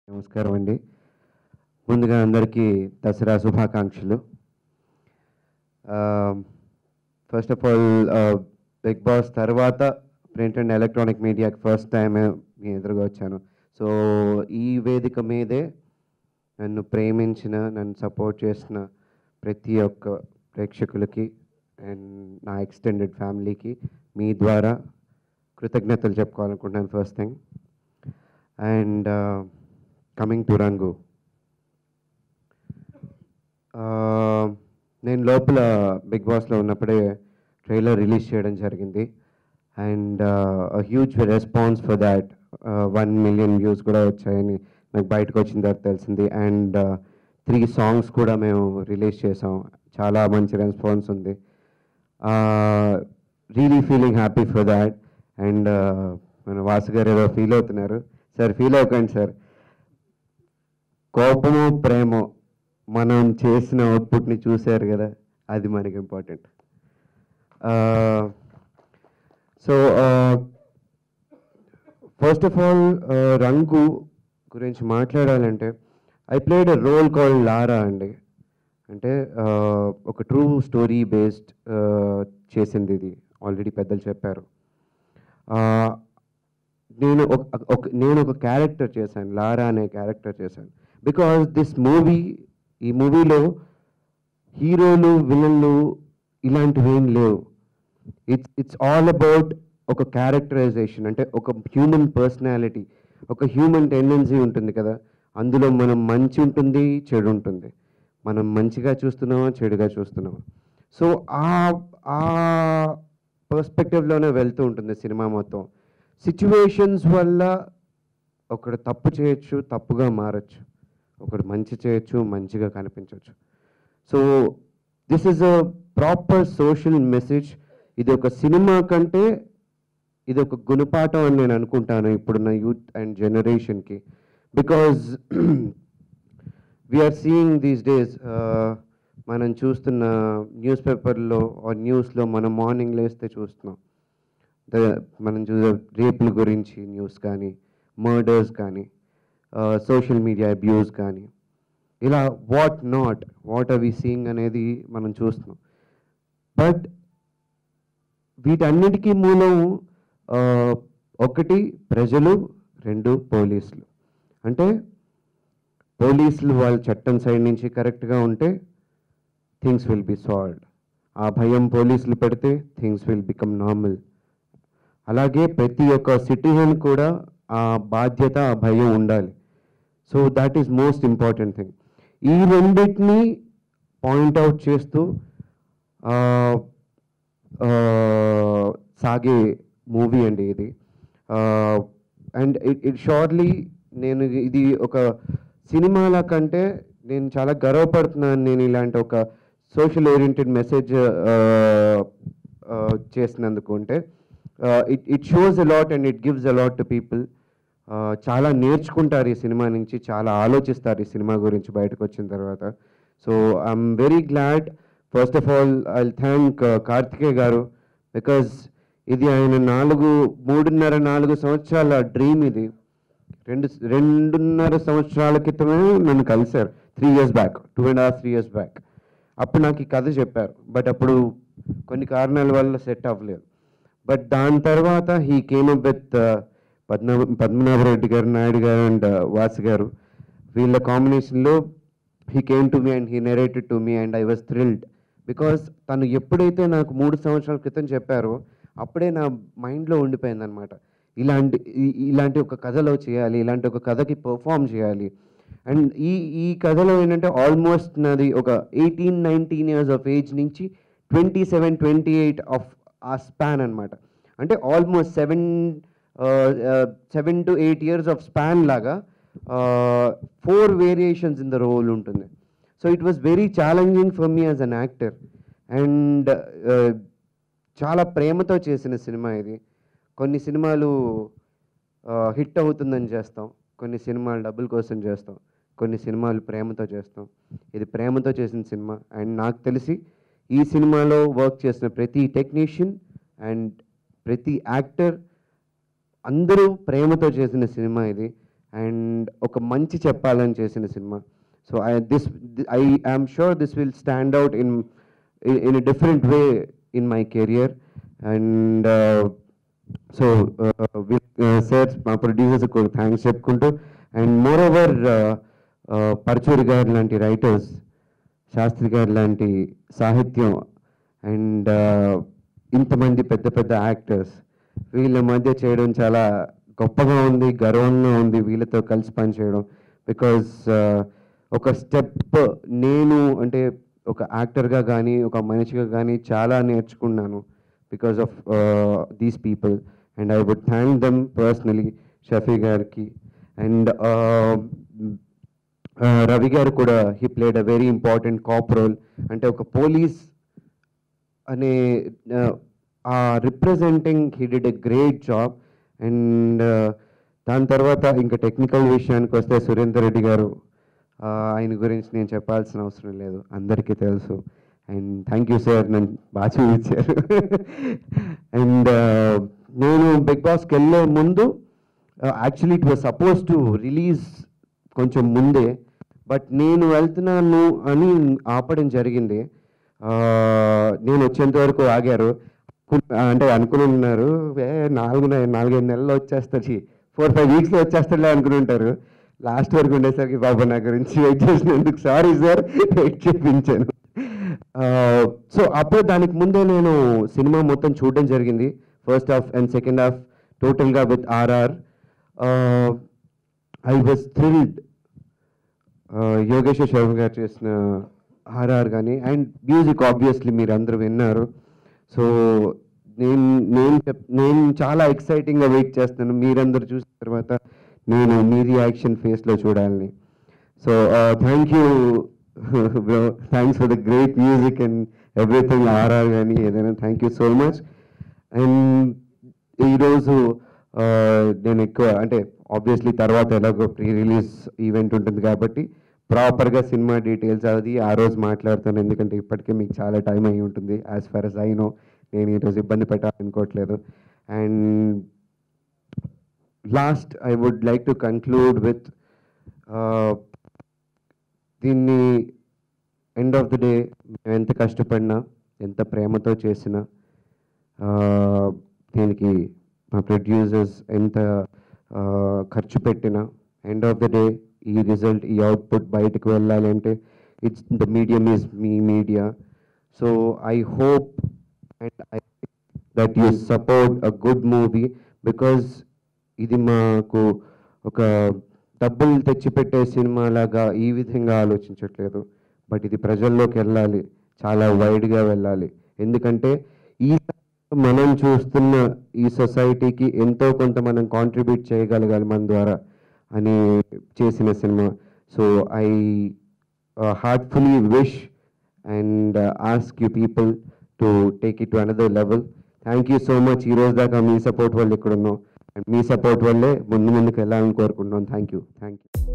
నమస్కారం అండి ముందుగా అందరికీ దసరా శుభాకాంక్షలు first of all Bigg Boss తర్వాత ప్రింట్ అండ్ ఎలక్ట్రానిక్ మీడియాకి ఫస్ట్ టైం మీ ఎదురుగా వచ్చాను సో ఈ వేదిక మీదే నన్ను ప్రేమించిన నన్ను సపోర్ట్ చేసిన ప్రతి ఒక్క ప్రేక్షకులకి అండ్ నా ఎక్స్టెండెడ్ ఫ్యామిలీకి మీ ద్వారా కృతజ్ఞతలు చెప్పుకోవాలనుకుంటున్నాను first thing and coming to Rangu నేను లోపల బిగ్ బాస్లో ఉన్నప్పుడే ట్రైలర్ రిలీజ్ చేయడం జరిగింది and huge response for that one million views కూడా వచ్చాయని నాకు బయటకు వచ్చిన తర్వాత తెలిసింది అండ్ త్రీ సాంగ్స్ కూడా మేము రిలీజ్ చేసాం చాలా మంచి రెస్పాన్స్ ఉంది really feeling happy for that and మన వాసు గారు ఏదో ఫీల్ అవుతున్నారు సార్ ఫీల్ అవ్వకండి సార్ కోపము ప్రేమ మనం చేసిన అవుట్పుట్ని చూశారు కదా అది మనకి important so first of all Rangu గురించి మాట్లాడాలంటే I played a role call Lara అండి అంటే uh, ఒక ట్రూ స్టోరీ బేస్డ్ చేసింది ఇది ఆల్రెడీ పెద్దలు చెప్పారు Uh, నేను ఒక ఒక- నేను ఒక క్యారెక్టర్ చేశాను లారా అనే క్యారెక్టర్ చేశాను బికాస్ దిస్ మూవీ ఈ మూవీలో హీరోలు విలన్లు ఇలాంటివి ఏం లేవు ఇట్స్ ఇట్స్ ఆల్ అబౌట్ ఒక క్యారెక్టరైజేషన్ అంటే ఒక హ్యూమన్ పర్సనాలిటీ ఒక హ్యూమన్ టెండెన్సీ ఉంటుంది కదా అందులో మనం మంచి ఉంటుంది చెడు ఉంటుంది మనం మంచిగా చూస్తున్నామా చెడుగా చూస్తున్నామా సో ఆ ఆ పర్స్పెక్టివ్లోనే వెళ్తూ ఉంటుంది సినిమా మొత్తం సిచ్యువేషన్స్ వల్ల ఒకడు తప్పు చేయొచ్చు తప్పుగా మారచ్చు ఒకడు మంచి చేయొచ్చు మంచిగా కనిపించవచ్చు so this is a proper social message ఇది ఒక సినిమా కంటే ఇది ఒక గుణపాఠం అని నేను అనుకుంటాను ఇప్పుడున్న యూత్ అండ్ జనరేషన్కి because we are seeing these days మనం చూస్తున్న న్యూస్ పేపర్లో న్యూస్లో మనం మార్నింగ్ లేస్తే చూస్తున్నాం ద- మనం చూసే రేపుల గురించి న్యూస్ కానీ మర్డర్స్ కానీ సోషల్ మీడియా అబ్యూస్ కానీ ఇలా what not what are we seeing అనేది మనం చూస్తున్నాం బట్ వీటన్నిటికీ మూలం ఆ, ఒకటి ప్రజలు రెండు పోలీసులు అంటే పోలీసులు వాళ్ళ చట్టం సైడ్ నుంచి కరెక్ట్గా ఉంటే థింగ్స్ విల్ బి సాల్వ్డ్ ఆ భయం పోలీసులు పెడితే థింగ్స్ విల్ బికమ్ నార్మల్ అలాగే ప్రతి ఒక్క సిటిజన్ కూడా ఆ బాధ్యత ఆ భయం ఉండాలి so that is most important thing ఈ రెండింటిని పాయింట్అవుట్ చేస్తూ ఆ, ఆ, సాగే మూవీ అండి ఇది అండ్ ఇట్ ఇట్ షార్ట్లీ నేను ఇది ఒక సినిమాల కంటే నేను చాలా గర్వపడుతున్నాను నేను ఇలాంటి ఒక సోషల్ ఓరియంటెడ్ మెసేజ్ చేసినందుకు అంటే it it shows a lot and it gives a lot to people చాలా నేర్చుకుంటారు ఈ సినిమా నుంచి చాలా ఆలోచిస్తారు ఈ సినిమా గురించి బయటకు వచ్చిన తర్వాత so I'm very glad first of all I thank Karthikeya garu because ఇది ఆయన నాలుగు మూడున్నర నాలుగు సంవత్సరాల డ్రీమ్ ఇది రెండు రెండున్నర సంవత్సరాల క్రితమే నన్ను కలిశారు three years back two and half three years back అప్పుడు నాకు ఈ కథ చెప్పారు బట్ అప్పుడు కొన్ని కారణాల వల్ల సెట్ అవ్వలేదు బట్ దాని తర్వాత he came up with Padma Padmanabhareddy garu Naidu garu and Vasu garu వీళ్ళ కాంబినేషన్లో he came to me and he narrated to me and I was thrilled because తను ఎప్పుడైతే నాకు మూడు సంవత్సరాల క్రితం చెప్పారో అప్పుడే నా మైండ్లో ఉండిపోయింది అనమాట ఇలాంటి ఈ- ఇలాంటి ఒక కథలో చేయాలి ఇలాంటి ఒక కథకి పర్ఫామ్ చేయాలి అండ్ ఈ ఈ కథలో ఏంటంటే ఆల్మోస్ట్ నాది ఒక eighteen nineteen years of age నుంచి twenty seven twenty eight of a span అనమాట అంటే almost seven seven to eight years of span లాగా four variations in the role ఉంటుంది so it was very challenging for me as an actor and చాలా ప్రేమతో చేసిన cinema ఇది కొన్ని సినిమాలు హిట్ అవుతుందని చేస్తాం కొన్ని సినిమాలు డబ్బుల కోసం చేస్తాం కొన్ని సినిమాలు ప్రేమతో చేస్తాం ఇది ప్రేమతో చేసిన సినిమా అండ్ నాకు తెలిసి ఈ సినిమాలో వర్క్ చేసిన ప్రతి టెక్నీషియన్ అండ్ ప్రతి యాక్టర్ అందరూ ప్రేమతో చేసిన సినిమా ఇది అండ్ ఒక మంచి చెప్పాలని చేసిన cinema so I this I I'm sure this will stand out in in different way in my career and so sir మా ప్రొడ్యూసర్స్ థ్యాంక్స్ చెప్పుకుంటూ and moreover Paruchuri garu లాంటి రైటర్స్ శాస్త్రి గారు లాంటి సాహిత్యం అండ్ ఇంతమంది పెద్ద పెద్ద యాక్టర్స్ వీళ్ళ మధ్య చేయడం చాలా గొప్పగా ఉంది గర్వంగా ఉంది వీళ్ళతో కలిసి పనిచేయడం బికాజ్ ఒక స్టెప్ నేను అంటే ఒక యాక్టర్గా కానీ ఒక మనిషిగా కానీ చాలా నేర్చుకున్నాను because of these people and I would thank them personally Shafi గారికి అండ్ రవి గారు కూడా he played a very important cop role అంటే ఒక పోలీస్ అనే ఆ representing he did a great job and దాని తర్వాత ఇంకా టెక్నికల్ విషయానికి వస్తే సురేందర్ రెడ్డి గారు ఆ, ఆయన గురించి నేను చెప్పాల్సిన అవసరం లేదు అందరికీ తెలుసు అండ్ థ్యాంక్ యూ సార్ నన్ను బాగా చూపించారు అండ్ నేను బిగ్ బాస్కి వెళ్ళే ముందు actually it was supposed to release కొంచెం ముందే బట్ నేను వెళ్తున్నాను అని ఆపడం జరిగింది ఆ, నేను వచ్చేంత వరకు ఆగారు కు- అంటే అనుకుని ఉన్నారు "ఏ, నాలుగు నె- నాలుగైదు నెలల్లో వచ్చేస్తాడు ఫోర్ ఫైవ్ వీక్స్లో వచ్చేస్తాడులే అనుకుని ఉంటారు లాస్ట్ వరకు ఉండేసరికి బాబు నా గురించి వెయిట్ చేసినందుకు సారీ సార్ వెయిట్ చేయించాను సో అప్పుడు దానికి ముందే నేను సినిమా మొత్తం చూడడం జరిగింది first half and second half టోటల్గా with RR I was thrilled Yogeshwar Sharma గారు చేసిన ఆర్ఆర్ కానీ అండ్ మ్యూజిక్ ఆబ్వియస్లీ మీరు అందరూ విన్నారు సో నేను నేను చెప్ నేను చాలా ఎక్సైటింగ్గా వెయిట్ చేస్తున్నాను మీరందరూ చూసిన తర్వాత నేను మీ రియాక్షన్ ఫేస్లో చూడాలని so thank you bro thanks for the great music and everything RR కానీ ఏదైనా thank you so much and ఈరోజు ఆ, నేను ఎక్కువ అంటే ఆబ్వియస్లీ తర్వాత ఎలాగో ప్రీ రిలీజ్ ఈవెంట్ ఉంటుంది కాబట్టి ప్రాపర్గా సినిమా డీటెయిల్స్ అది ఆ రోజు మాట్లాడతాను ఎందుకంటే ఇప్పటికే మీకు చాలా టైం అయి ఉంటుంది as far as I know నేను ఈరోజు ఇబ్బంది పెట్టాలనుకోవట్లేదు and last I would like to conclude with దీన్ని ఎండ్ ఆఫ్ ది డే మేము ఎంత కష్టపడినా ఎంత ప్రేమతో చేసినా ఆ, దీనికి మా ప్రొడ్యూసర్స్ ఎంత ఆ, ఖర్చు పెట్టినా ఎండ్ ఆఫ్ ద డే ఈ రిజల్ట్ ఈ అవుట్పుట్ బయటకు వెళ్ళాలి అంటే ఇట్స్ ద మీడియం ఈజ్ మీ media so I hope and I that you support a good movie because ఇది మాకు ఒక డబ్బులు తెచ్చిపెట్టే సినిమా లాగా ఈ విధంగా ఆలోచించట్లేదు బట్ ఇది ప్రజల్లోకి వెళ్ళాలి చాలా వైడ్గా వెళ్ళాలి ఎందుకంటే ఈ మనం చూస్తున్న ఈ సొసైటీకి ఎంతో కొంత మనం కాంట్రిబ్యూట్ చేయగలగాలి మన ద్వారా అని చేసిన cinema so I heartfully wish and ask you people to take it to another level thank you so much ఈ రోజు దాకా మీ సపోర్ట్ వల్ల ఇక్కడ ఉన్నాం అండ్ మీ సపోర్ట్ వల్లే ముందు ముందుకు వెళ్ళాలని కోరుకుంటున్నాం థ్యాంక్ యూ థ్యాంక్ యూ